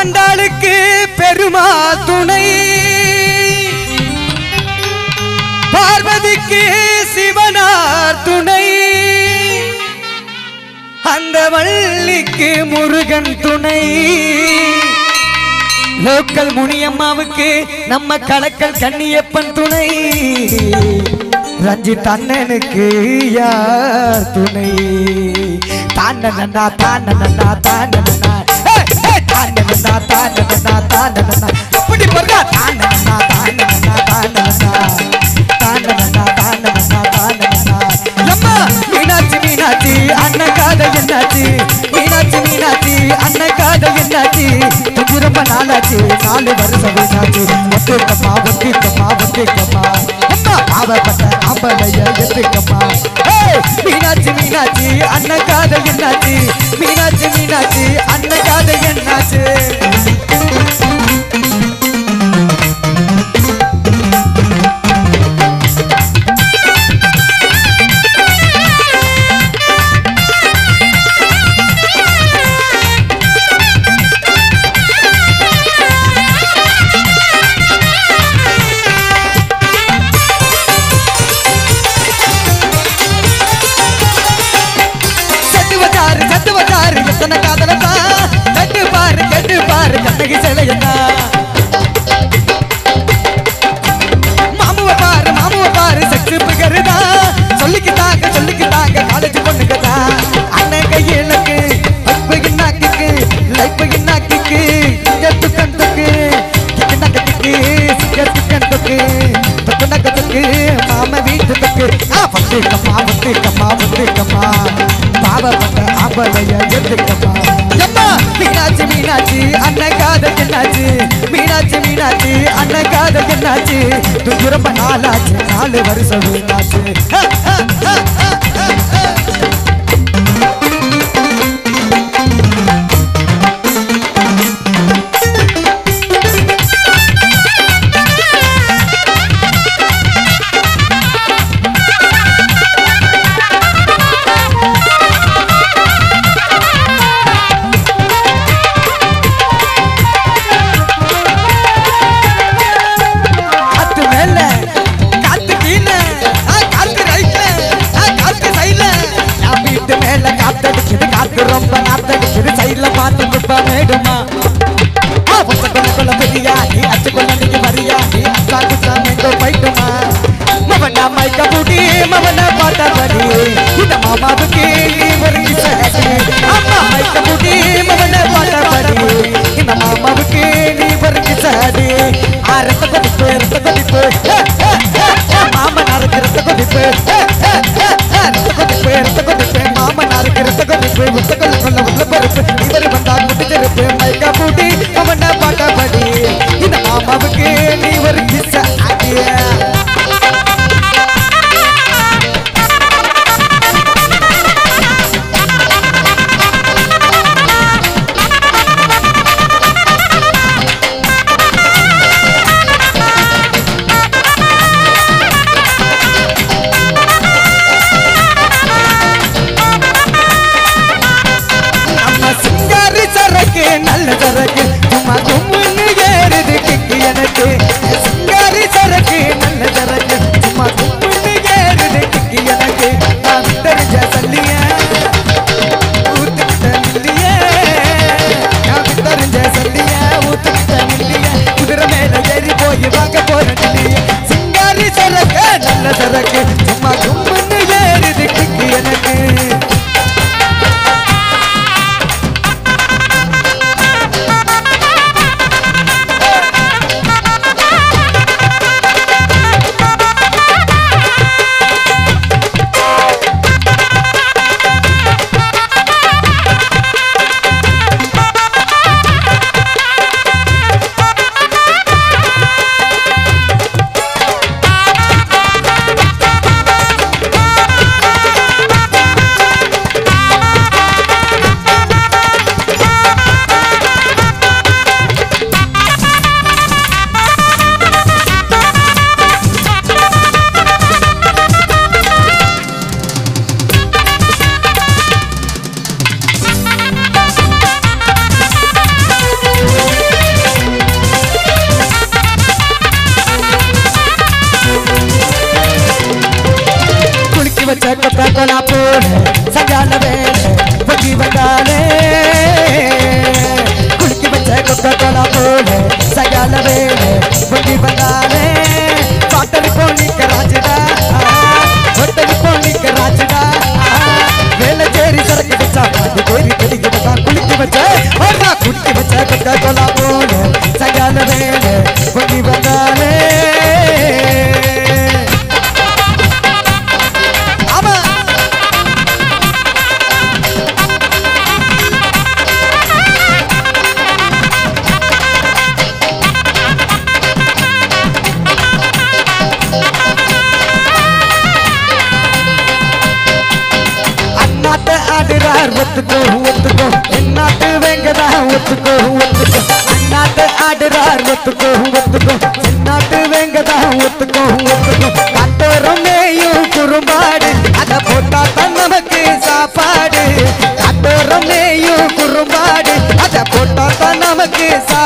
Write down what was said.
ஆண்டாளுக்கு பெருமாள் துணை பார்வதிக்கு சிவனார் துணை அந்த வள்ளிக்கு முருகன் துணை லோக்கல் முனியம்மாவுக்கு நம்ம கலக்கல் கண்ணியப்பன் துணை ரஞ்சித் அண்ணனுக்கு யார் துணை தாண்டனா தாண்டனா தாண்டனா தாண்டனா தாண்டனா தாண்டனா அப்படி போறா தாண்டனா தாண்டனா தாண்டனா தாண்டனா தாண்டனா தாண்டனா அம்மா மீனாட்சி மீனாட்சி அண்ணன் காதை என்னாச்சு மீனாட்சி மீனாட்சி அண்ணன் காதை என்னாச்சு கொஞ்சம் ரொம்ப நாளாச்சு நாலு வருஷம் வீணாச்சு ஒத்துக்கம்மா ஒத்துக்கம்மா ஒத்துக்கம்மா அம்மா பாவப்பட்ட ஆம்பளைய எத்துக்கம்மா ஏய், மீனாட்சி மீனாட்சி அண்ணன் காதை என்னாச்சு மீனாட்சி மீனாட்சி அண்ணன் காதை என்னாச்சு சத்து வச்சாரு சத்து வச்சாரு எத்தனை காதலத்தா கட்டு பாரு கட்டு பாரு கண்ணகி சிலையத்தா மாமுவ பாரு மாமுவ பாரு செக்ஸ் பிகருதா சொல்லிக்கிட்டாங்க சொல்லிக்கிட்டாங்க காலேஜ் பொண்ணுங்கதா அண்ணன் கையிலக்கு அப்பு இன்னாக்கு லைஃப் இன்னாக்கு கெட்டு கண்டுக்கு கிட்டனக்கு சிக்கத்து கண்டுக்கு தொக்குனக்கு மாம வீட்டு தொக்கு ஆ பத்துக்கம்மா பத்துக்கம்மா பத்துக்கம்மா பாவப்பட்ட ஆம்பளைய எதுக்கம்மா எம்மா மீனாட்சி மீனாட்சி அண்ணன் காத என்னாச்சு மீனாட்சி மீனாட்சி அண்ணன் காத என்னாச்சு துக்கு ரொம்ப நாளாச்சு நாலு வருஷம் வீணாச்சு ஹ, ஹ, ஹ, ஹ, ஹ, ஹ. காத்து மேல காத்து கீழ ஆ, காத்து ரைட்ல ஆ, காத்து சைட்ல நான் வீட்டு மேல காத்தடிக்குது காத்து ரொம்ப நாத்தடிக்குது சைட்ல பார்த்து குப்பா மேடுமா ஆ, ஒத்த கொல்ல கொல்ல பெரியா நீ அச்சு கொல்ல நீங்க வரியா நீ அச்சா குச்சா மேங்கோ போயிட்டுமா மவனா மைக்க பூட்டி மவனா பாட்டா படி இந்த மாமாவுக்கு நீ ஒரு இசையாச்சு அம்மா மைக்க பூட்டி மவனா பாட்டா படி இந்த மாமாவுக்கு நீ ஒரு இசையாச்சு ஆ ரத்த கொதிப்பு ரத்த கொதிப்பு ஹே, ஹே, ஹே, ஹே, மாமனாருக்கு ரத்த கொதிப்பு ஹே, ஹே, ஹே, ஹே, ரத்த கொதிப்பு ரத்த கொதிப்பு மாமனாருக்கு ரத்த கொதிப்பு உத்த கொல்ல கொல்ல உள்ள பொறுப்பு இவர் வந்தா குட்டி செருப்பு மைக்க பூட்டி மவனா பாட்டா படி இந்த மாமாவுக்கு நீ ஒரு கிச ஆகிய நம்ம சிங்காரி சரக்கு நல்ல சரக்கு சும்மா கும்முன்னு ஏறுது கிக்கு எனக்கு சிங்காரி சரக்கு நல்ல சரக்கு சும்மா கும்முன்னு ஏறுது கிக்கு எனக்கு நான் தெரிஞ்ச சல்லிய ஊத்துக்கிட்ட நில்லிய நான் தெரிஞ்ச சல்லிய ஊத்துக்கிட்ட நில்லிய குதிரை மேல ஏறி போய் வாங்க போற நில்லிய சிங்காரி சரக்கு நல்ல சரக்கு சும்மா கும்முன்னு ஏறுது கிக்கு எனக்கு அண்ணா குட்டி வச்ச கொக்க கொலா போல சங்கால வேலை பொங்கி வந்தாலே ஆமா அண்ணாட்ட ஆடுறார் ஒத்துக்கோ ஒத்துக்கோ என்னாட்டு வேங்கதா ஒத்துக்கோ ஒத்துக்கோ அண்ணாட்ட ஆடுறார் ஒத்துக்கோ ஒத்துக்கோ என்னாட்டு வேங்கதா ஒத்துக்கோ ஒத்துக்கோ காட்டோரம் மேயும் குறும்பாடு அத போட்டா தான் நமக்கு சாப்பாடு காட்டோரம் மேயும் குறும்பாடு அத போட்டா தான் நமக்கு சாப்பாடு